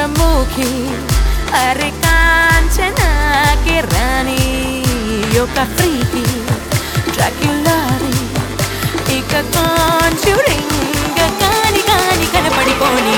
చంద్రముఖి అరే కాంచనాకి రాణి యొక్క ప్రీతి డ్రాక్యులారి ఇక కాంచురింగ్ కాని కాని కనపడిపోని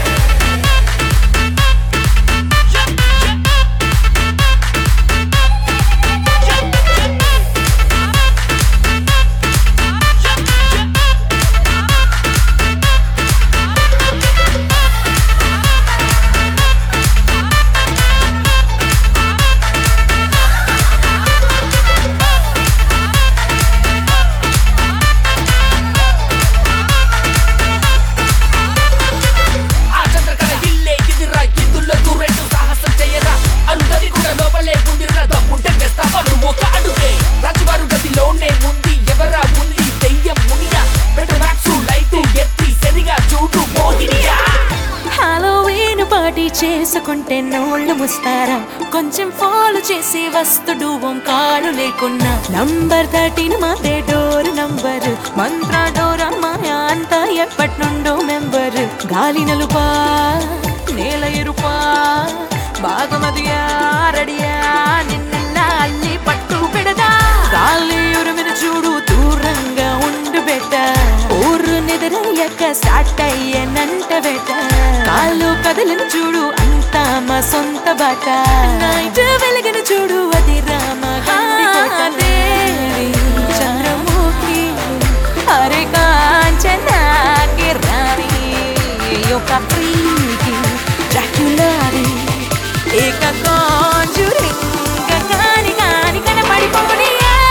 ఆ చంద్రకళ ఇల్లే ఇదిరా ఇందులో దూరెండు సాహసం చేయరా అందరి కూడా లోపలే ఉందిరా దమ్ముంటే వేస్తావా నువ్వు ఒక అడుగే రాజువారు గదిలోనే ఉంది ఎవరా ఉంది దెయ్యం మునియా బెటర్ మ్యాక్స్ లైట్ ఎత్తి సరిగా చూడు మోహినియా హాలోవీన్ పార్టీ చేసుకుంటే నోళ్ళు ముస్తారా కొంచెం ఫాలో చేసి వస్తుడు కాళ్ళు లేకున్నా నంబర్ థర్టీన్ మాదే డోర్ నంబర్ మంత్ర డోర్ అమ్మాయ అంతా ఎప్పటి నుండో మెంబర్ గాలి నలుపా నేల ఎరుపా బాగమదియా రడియా నిన్నెల్లా అల్లి పట్టు పెడదా గాలి ఉరిమిన చూడు దూరంగా ఉండు బెట్ట ఊరు నిద్రయ్యాక స్టార్ట్ అయ్యేనంట బెట్ట కాళ్ళు కదలను చూడు అంతా మా సొంత బాట నైట్ వెలుగును చూడు అది రామ చంద్రముఖి అరే కాంచనాకి రాణి యొక్క ప్రీతి డ్రాక్యులారి ఏక కాంజురింగ్ కాని కాని కనపడిపోని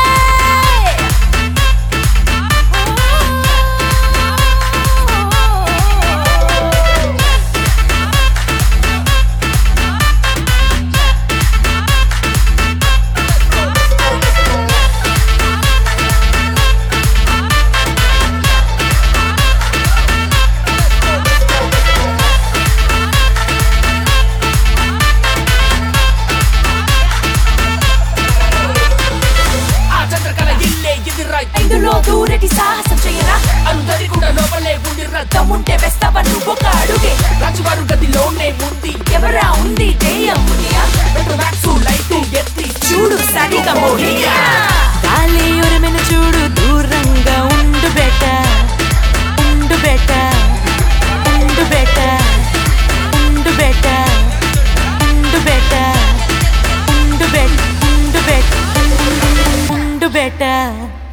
ఆ చంద్రకళ ఇల్లే ఇదిరా ఇందులో దూరటి సాహసం చేయరా అందరి కూడా లోపలే ఉండిరా దమ్ముంటే వేస్తావా నువ్వు ఒక అడుగే రాజువారు గదిలోనే ఉంది ఎవరా ఉంది దెయ్యమునియా బెటర్ మ్యాక్స్ లైట్ ఎత్తి చూడు సరిగా మోహినియా గాలి ఉరిమిన చూడు దూరంగా ఉండు బెట ఉండు బెట ఉండు బెట ఉండు బెట ఉండు బెట ఉండు బెట ఉండు బెట ఉండు బెట